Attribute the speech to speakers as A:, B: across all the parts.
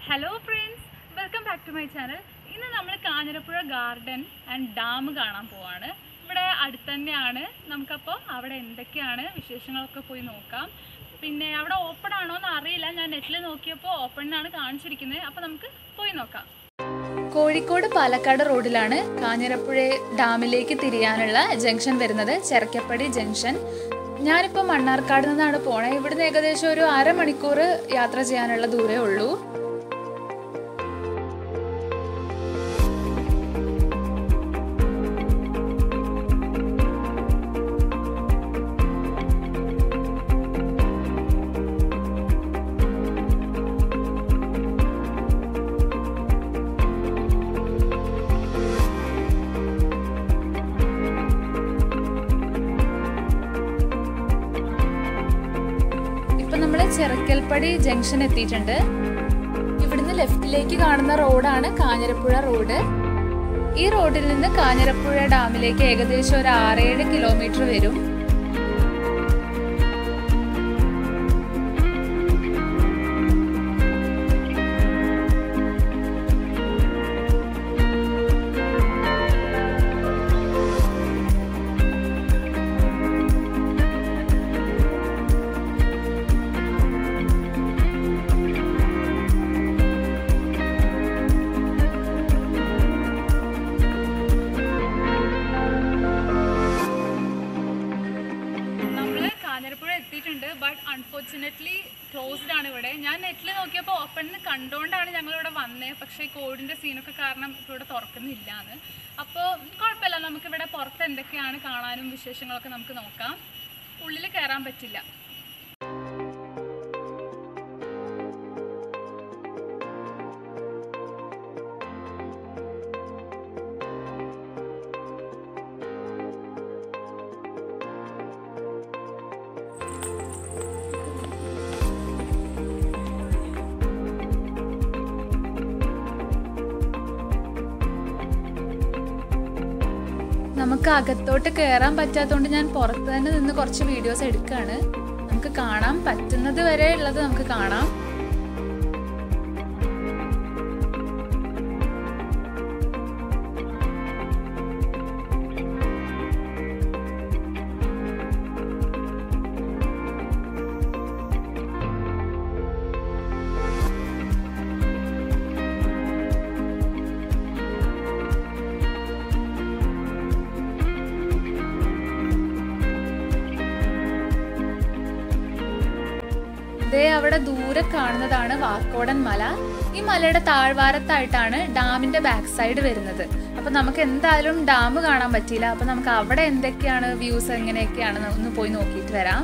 A: hello friends welcome back to my channel ഇന്ന് നമ്മൾ Kanjirappuzha garden and dam കാണാൻ പോവാണ് ഇവിടെ അടുത്ത് തന്നെയാണ് നമുക്കപ്പോൾ അവിടെ എന്തൊക്കെയാണ് വിശേഷങ്ങളൊക്കെ പോയി നോക്കാം പിന്നെ അവിടെ ഓപ്പൺ ആണോ എന്ന് അറിയില്ല ഞാൻ നെറ്റിൽ നോക്കിയപ്പോൾ ഓപ്പൺ എന്നാണ് കാണിച്ചിരിക്കുന്നത് അപ്പോൾ നമുക്ക് പോയി നോക്കാം
B: കോഴിക്കോട് പാലക്കാട് റോഡിലാണ് കാഞ്ഞിരപ്പുഴ ഡാമിലേക്ക് തിരിയാനുള്ള ജംഗ്ഷൻ വരുന്നത് ചെറക്കപ്പടി ജംഗ്ഷൻ ഞാനിപ്പോൾ മണ്ണാർക്കാട് നിന്നാണ് പോണേ ഇവിടുന്ന് ഏകദേശം ഒരു അരമണിക്കൂർ യാത്ര ചെയ്യാനുള്ള ദൂരേ ഉള്ളൂ ഇപ്പൊ നമ്മൾ ചെറക്കൽപ്പടി ജംഗ്ഷൻ എത്തിയിട്ടുണ്ട് ഇവിടുന്ന് ലെഫ്റ്റിലേക്ക് കാണുന്ന റോഡാണ് കാഞ്ഞിരപ്പുഴ റോഡ് ഈ റോഡിൽ നിന്ന് കാഞ്ഞിരപ്പുഴ ഡാമിലേക്ക് ഏകദേശം ഒരു ആറേഴ് കിലോമീറ്റർ വരും
A: നമ്മൾ കാഞ്ഞിരപ്പുഴ എത്തിയിട്ടുണ്ട് ബട്ട് അൺഫോർച്ചുനേറ്റ്ലി ക്ലോസ്ഡ് ആണ് ഇവിടെ ഞാൻ നെറ്റിൽ നോക്കിയപ്പോൾ ഓപ്പൺ എന്ന് കണ്ടുകൊണ്ടാണ് ഞങ്ങൾ ഇവിടെ വന്നത് പക്ഷേ ഈ കോവിഡിൻ്റെ സീനൊക്കെ കാരണം ഇപ്പോൾ ഇവിടെ തുറക്കുന്നില്ല എന്ന് അപ്പോൾ കുഴപ്പമില്ല നമുക്കിവിടെ പുറത്ത് എന്തൊക്കെയാണ് കാണാനും വിശേഷങ്ങളൊക്കെ നമുക്ക് നോക്കാം ഉള്ളിൽ കയറാൻ പറ്റില്ല
B: നമുക്ക് അകത്തോട്ട് കയറാൻ പറ്റാത്തതുകൊണ്ട് ഞാൻ പുറത്ത് തന്നെ നിന്ന് കുറച്ച് വീഡിയോസ് എടുക്കുകയാണ് നമുക്ക് കാണാൻ പറ്റുന്നത് വരെ ഉള്ളത് നമുക്ക് കാണാം ദേ അവിടെ ദൂരെ കാണുന്നതാണ് വാക്കോടൻ മല ഈ മലയുടെ താഴ്വാരത്തായിട്ടാണ് ഡാമിന്റെ ബാക്ക് സൈഡ് വരുന്നത് അപ്പൊ നമുക്ക് എന്തായാലും ഡാം കാണാൻ പറ്റിയില്ല അപ്പൊ നമുക്ക് അവിടെ എന്തൊക്കെയാണ് വ്യൂസ് എങ്ങനെയൊക്കെയാണ് ഒന്ന് പോയി നോക്കിയിട്ട് വരാം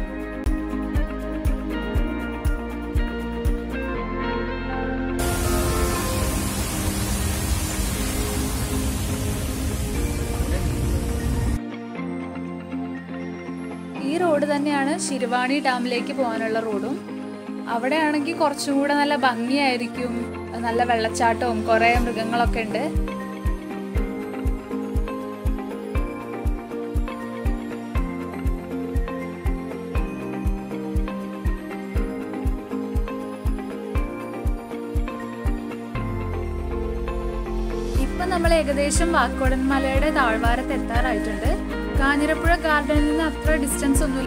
B: ഈ റോഡ് തന്നെയാണ് ശിരുവാണി ഡാമിലേക്ക് പോകാനുള്ള റോഡും അവിടെ ആണെങ്കിൽ കുറച്ചും കൂടെ നല്ല ഭംഗിയായിരിക്കും നല്ല വെള്ളച്ചാട്ടവും കുറേ മൃഗങ്ങളൊക്കെ ഉണ്ട് ഇപ്പൊ നമ്മൾ ഏകദേശം വാക്കോടൻ മലയുടെ താഴ്വാരത്ത് എത്താറായിട്ടുണ്ട് കാഞ്ഞിരപ്പുഴ ഗാർഡനിൽ നിന്ന് അത്ര ഡിസ്റ്റൻസ് ഒന്നും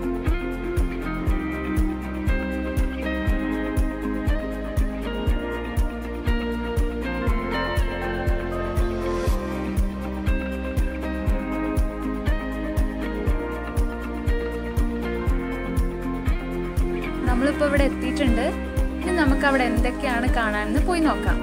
B: നമ്മളിപ്പോ ഇവിടെ എത്തിയിട്ടുണ്ട് ഇനി നമുക്ക് അവിടെ എന്തൊക്കെയാണ് കാണാനെന്ന് പോയി നോക്കാം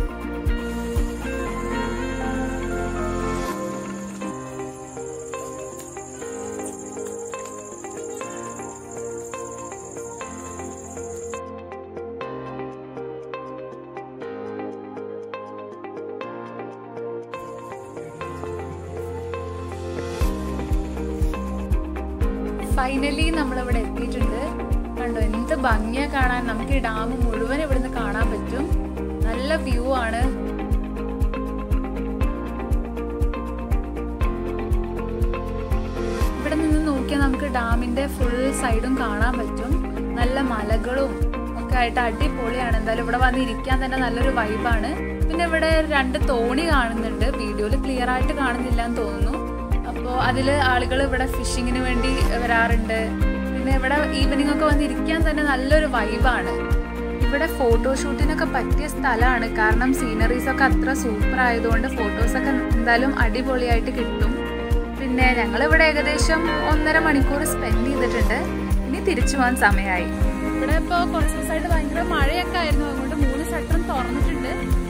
B: ഫൈനലി നമ്മളിവിടെ എത്തിയിട്ടുണ്ട് കണ്ടോ എന്ത് ഭംഗിയാ കാണാൻ നമുക്ക് ഈ ഡാം മുഴുവൻ ഇവിടുന്ന് കാണാൻ പറ്റും നല്ല വ്യൂ ആണ് ഇവിടെ നിന്ന് നോക്കിയാൽ നമുക്ക് ഡാമിന്റെ ഫുൾ സൈഡും കാണാൻ പറ്റും നല്ല മലകളും ഒക്കെ ഒക്കെ ആയിട്ട് അടിപൊളിയാണ് എന്തായാലും ഇവിടെ വന്ന് ഇരിക്കാൻ തന്നെ നല്ലൊരു വൈബാണ് പിന്നെ ഇവിടെ രണ്ട് തോണി കാണുന്നുണ്ട് വീഡിയോയിൽ ക്ലിയർ ആയിട്ട് കാണുന്നില്ല എന്ന് തോന്നുന്നു അപ്പോൾ അതിൽ ആളുകൾ ഇവിടെ ഫിഷിങ്ങിന് വേണ്ടി വരാറുണ്ട് പിന്നെ ഇവിടെ ഈവനിങ് ഒക്കെ വന്ന് ഇരിക്കാൻ തന്നെ നല്ലൊരു വൈബാണ് ഇവിടെ ഫോട്ടോഷൂട്ടിനൊക്കെ പറ്റിയ സ്ഥലമാണ് കാരണം സീനറീസ് ഒക്കെ അത്ര സൂപ്പർ ആയതുകൊണ്ട് ഫോട്ടോസൊക്കെ എന്തായാലും അടിപൊളിയായിട്ട് കിട്ടും പിന്നെ ഞങ്ങൾ ഇവിടെ ഏകദേശം ഒന്നര മണിക്കൂർ സ്പെൻഡ് ചെയ്തിട്ടുണ്ട് ഇനി തിരിച്ചു പോകാൻ സമയമായി ഇവിടെ ഇപ്പോൾ കുറച്ച് ദിവസമായിട്ട് ഭയങ്കര മഴയൊക്കെ ആയിരുന്നു അതുകൊണ്ട് മൂന്ന് ഷട്ടറും തുറന്നിട്ടുണ്ട്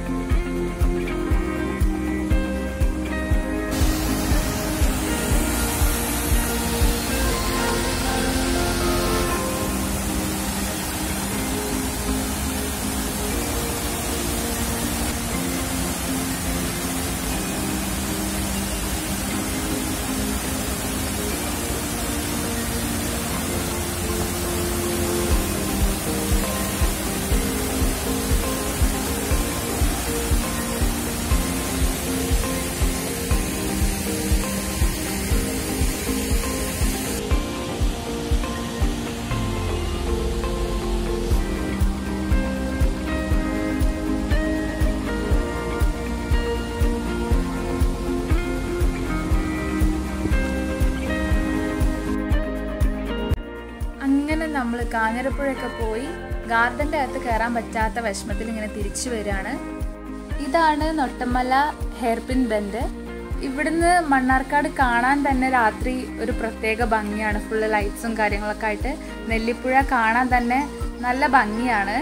B: അങ്ങനെ നമ്മൾ കാഞ്ഞിരപ്പുഴയൊക്കെ പോയി ഗാർഡൻ്റെ അകത്ത് കയറാൻ പറ്റാത്ത വിഷമത്തിൽ ഇങ്ങനെ തിരിച്ചു വരികയാണ് ഇതാണ് നൊട്ടമല ഹെയർപിൻ ബെൻഡ് ഇവിടുന്ന് മണ്ണാർക്കാട് കാണാൻ തന്നെ രാത്രി ഒരു പ്രത്യേക ഭംഗിയാണ് ഫുള്ള് ലൈറ്റ്സും കാര്യങ്ങളൊക്കെ ആയിട്ട് നെല്ലിപ്പുഴ കാണാൻ തന്നെ നല്ല ഭംഗിയാണ്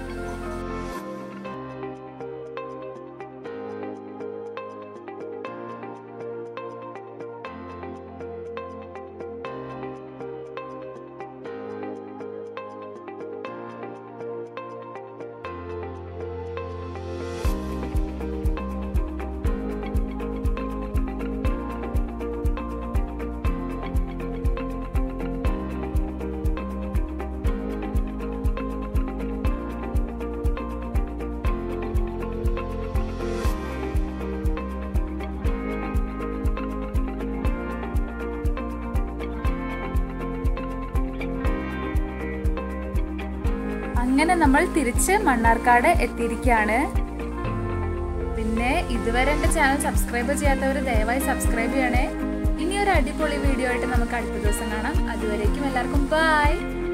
B: അങ്ങനെ നമ്മൾ തിരിച്ച് മണ്ണാർക്കാട് എത്തിയിരിക്കുകയാണ് പിന്നെ ഇതുവരെ എൻ്റെ ചാനൽ സബ്സ്ക്രൈബ് ചെയ്യാത്തവർ ദയവായി സബ്സ്ക്രൈബ് ചെയ്യണേ ഇനി ഒരു അടിപൊളി വീഡിയോ ആയിട്ട് നമുക്ക് അടുത്ത ദിവസം കാണാം അതുവരേക്കും എല്ലാവർക്കും ബൈ